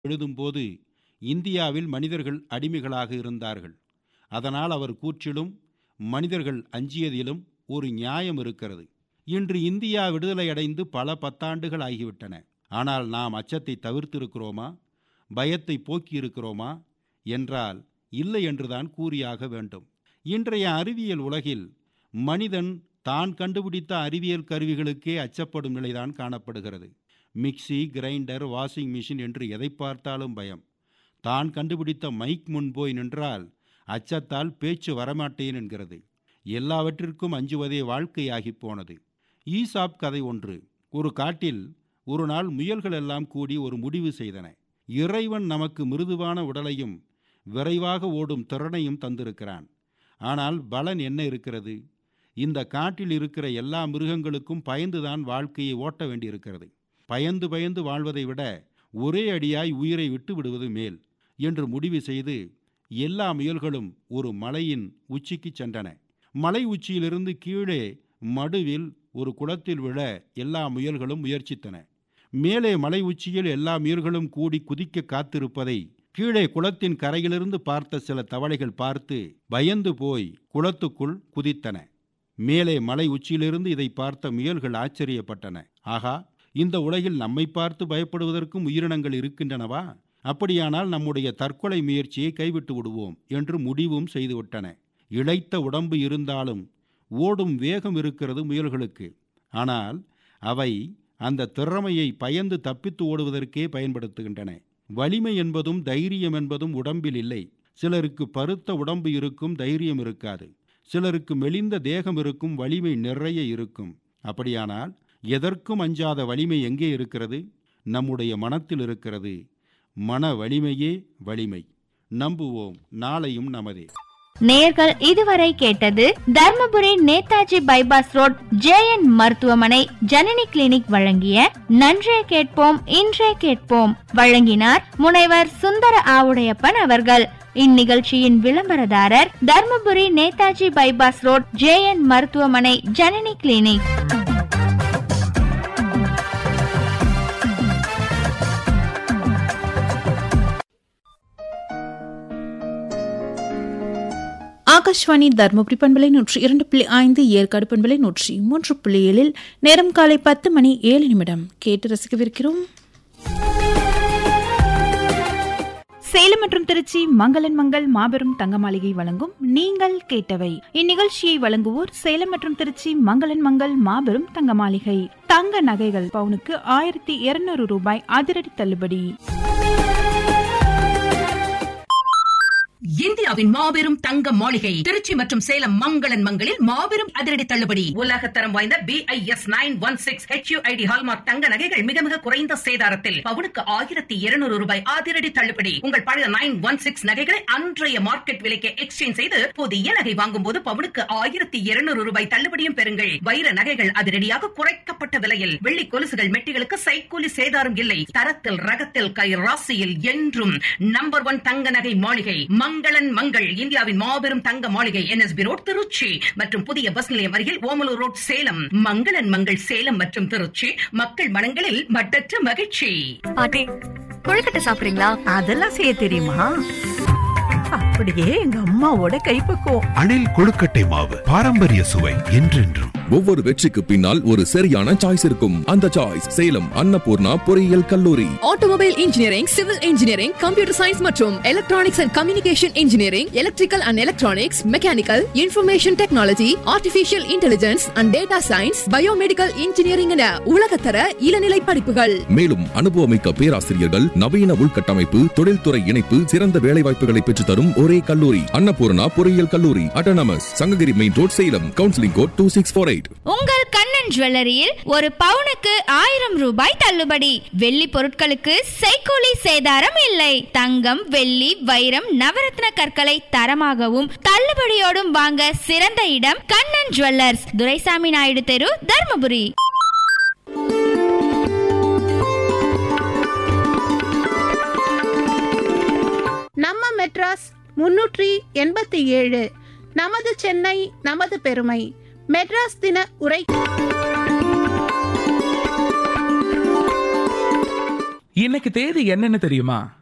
எழுதும்போது இந்தியாவில் மனிதர்கள் அடிமைகளாக இருந்தார்கள் அதனால் அவர் கூற்றிலும் மனிதர்கள் அஞ்சியதிலும் ஒரு நியாயம் இருக்கிறது இன்று இந்தியா விடுதலை அடைந்து பல பத்தாண்டுகள் ஆகிவிட்டன ஆனால் நாம் அச்சத்தை தவிர்த்திருக்கிறோமா பயத்தை போக்கியிருக்கிறோமா என்றால் இல்லை என்றுதான் கூறியாக வேண்டும் இன்றைய அறிவியல் உலகில் மனிதன் தான் கண்டுபிடித்த அறிவியல் கருவிகளுக்கே அச்சப்படும் நிலைதான் காணப்படுகிறது மிக்சி கிரைண்டர் வாஷிங் மிஷின் என்று எதை பார்த்தாலும் பயம் தான் கண்டுபிடித்த மைக் முன் போய் நின்றால் அச்சத்தால் பேச்சு வரமாட்டேன் என்கிறது எல்லாவற்றிற்கும் அஞ்சுவதே வாழ்க்கையாகி போனது ஈசாப் கதை ஒன்று ஒரு காட்டில் ஒரு நாள் முயல்கள் எல்லாம் கூடி ஒரு முடிவு செய்தன இறைவன் நமக்கு மிருதுவான உடலையும் விரைவாக ஓடும் திறனையும் தந்திருக்கிறான் ஆனால் பலன் என்ன இருக்கிறது இந்த காட்டில் இருக்கிற எல்லா மிருகங்களுக்கும் பயந்துதான் வாழ்க்கையை ஓட்ட வேண்டியிருக்கிறது பயந்து பயந்து வாழ்வதை விட ஒரே அடியாய் உயிரை விட்டு விடுவது மேல் என்று முடிவு செய்து எல்லா முயல்களும் ஒரு மலையின் உச்சிக்கு சென்றன மலை உச்சியிலிருந்து கீழே மடுவில் ஒரு குளத்தில் விழ எல்லா முயல்களும் முயற்சித்தன மேலே மலை உச்சியில் எல்லா முயல்களும் கூடி குதிக்க காத்திருப்பதை கீழே குளத்தின் கரையிலிருந்து பார்த்த சில தவளைகள் பார்த்து பயந்து போய் குளத்துக்குள் குதித்தன மேலே மலை உச்சியிலிருந்து இதை பார்த்த முயல்கள் ஆச்சரியப்பட்டன ஆகா இந்த உலகில் நம்மை பார்த்து பயப்படுவதற்கும் உயிரினங்கள் இருக்கின்றனவா அப்படியானால் நம்முடைய தற்கொலை முயற்சியை கைவிட்டு விடுவோம் என்று முடிவும் செய்துவிட்டன இழைத்த உடம்பு இருந்தாலும் ஓடும் வேகம் இருக்கிறது முயல்களுக்கு ஆனால் அவை அந்த திறமையை பயந்து தப்பித்து ஓடுவதற்கே பயன்படுத்துகின்றன வலிமை என்பதும் தைரியம் என்பதும் உடம்பில் இல்லை சிலருக்கு பருத்த உடம்பு இருக்கும் தைரியம் இருக்காது சிலருக்கு மெலிந்த தேகம் இருக்கும் வலிமை நிறைய இருக்கும் அப்படியானால் எதற்கும் அஞ்சாத வலிமை எங்கே இருக்கிறது நம்முடைய மனத்தில் இருக்கிறது மன வலிமையே வலிமை நம்புவோம் நாளையும் நமதே நேர்கள் இதுவரை கேட்டது Dharmapuri Netaji bypass road JN மருத்துவமனை ஜனனி கிளினிக் வழங்கிய நன்றே கேட்போம் இன்றே கேட்போம் வழங்கினார் முனைவர் சுந்தர ஆவுடையப்பன் அவர்கள் இந்நிகழ்ச்சியின் விளம்பரதாரர் Dharmapuri Netaji bypass road JN மருத்துவமனை ஜனனி கிளினிக் ஆகாஷ்வாணி தர்மபுரி பண்பலை நூற்றி இரண்டு புள்ளி ஐந்து ஏற்காடு பண்பலை நூற்றி மூன்று புள்ளி ஏழில் நேரம் காலை பத்து மணி ஏழு நிமிடம் கேட்டு ரசிக்கவிருக்கிறோம் சேலம் மற்றும் திருச்சி மங்களன் மங்கள் மாபெரும் தங்க மாளிகை வழங்கும் நீங்கள் கேட்டவை இந்நிகழ்ச்சியை வழங்குவோர் சேலம் மற்றும் திருச்சி மங்களன் மங்கள் மாபெரும் தங்க மாளிகை தங்க நகைகள் பவுனுக்கு ஆயிரத்தி இருநூறு ரூபாய் அதிரடி தள்ளுபடி இந்தியாவின் மாபெரும் தங்க மாளிகை திருச்சி மற்றும் சேலம் மங்களன் மங்களில் மாபெரும் அதிரடி தள்ளுபடி உலகத்தரம் வாய்ந்த B I S nine one six HUID hallmark தங்க நகைகள் மிக மிக குறைந்த சேதாரத்தில் பவுனுக்கு ஆயிரத்தி இருநூறு ரூபாய் அதிரடி தள்ளுபடி உங்கள் பழைய நைன் ஒன் சிக்ஸ் நகைகளை அன்றைய மார்க்கெட் விலைக்கு எக்ஸ்சேஞ்ச் செய்து புதிய நகை வாங்கும் போது பவுனுக்கு ஆயிரத்தி இருநூறு ரூபாய் தள்ளுபடியும் பெறுங்கள் வைர நகைகள் அதிரடியாக குறைக்கப்பட்ட விலையில் வெள்ளி கொலுசுகள் மெட்டிகளுக்கு சைக்கூலி சேதாரம் இல்லை தரத்தில் ரகத்தில் கை ராசியில் என்றும் நம்பர் ஒன் தங்க நகை மாளிகை மங்களன் மங்கள் இந்தியாவின் மாபெரும் தங்க மாளிகை என்எஸ்பி ரோட் திருச்சி மற்றும் புதிய பஸ் நிலையம் அருகில் ஓமலூர் ரோட் சேலம் மங்களன் மங்கள் சேலம் மற்றும் திருச்சி மக்கள் மனங்களில் மட்டற்ற மகிழ்ச்சி பாட்டி கொழுக்கட்டை சாப்பிடுறீங்களா அதெல்லாம் செய்ய தெரியுமா அப்படியே எங்க அம்மாவோட கைப்பக்குவம் அணில் கொழுக்கட்டை மாவு பாரம்பரிய சுவை என்றென்றும் ஒவ்வொரு வெற்றிக்கு பின்னால் ஒரு சரியான சாய்ஸ் இருக்கும் அந்த சாய்ஸ் சேலம் அன்னபூர்ணா பொறியியல் கல்லூரி automobile engineering civil engineering computer science மற்றும் electronics and communication engineering electrical and electronics mechanical information technology artificial intelligence and data science biomedical engineering என உலகத்தர இளநிலை படிப்புகள் மேலும் அனுபவமிக்க பேராசிரியர்கள் நவீன உள்கட்டமைப்பு தொழில்துறை இணைப்பு சிறந்த வேலைவாய்ப்புகளை பெற்றுத் தரும் ஒரே கல்லூரி அன்னபூர்ணா பொறியியல் கல்லூரி autonomous Sankagiri main road Salem counselling code two six four eight உங்கள் கண்ணன் ஜுவல்லரியில் ஒரு பவுனுக்கு ஆயிரம் ரூபாய் தள்ளுபடி வெள்ளி பொருட்களுக்கு செய்கூலி சேதாரம் இல்லை தங்கம் வெள்ளி வைரம் நவரத்ன கற்களை தரமாகவும் தள்ளுபடியோடும் வாங்க சிறந்த இடம் கண்ணன் ஜுவல்லர்ஸ் துரைசாமி நாயுடு தெரு தர்மபுரி நம்ம மெட்ராஸ் முன்னூற்றி எண்பத்தி ஏழு நமது சென்னை நமது பெருமை மெட்ராஸ் தின உரை இன்னைக்கு தேதி என்னன்னு தெரியுமா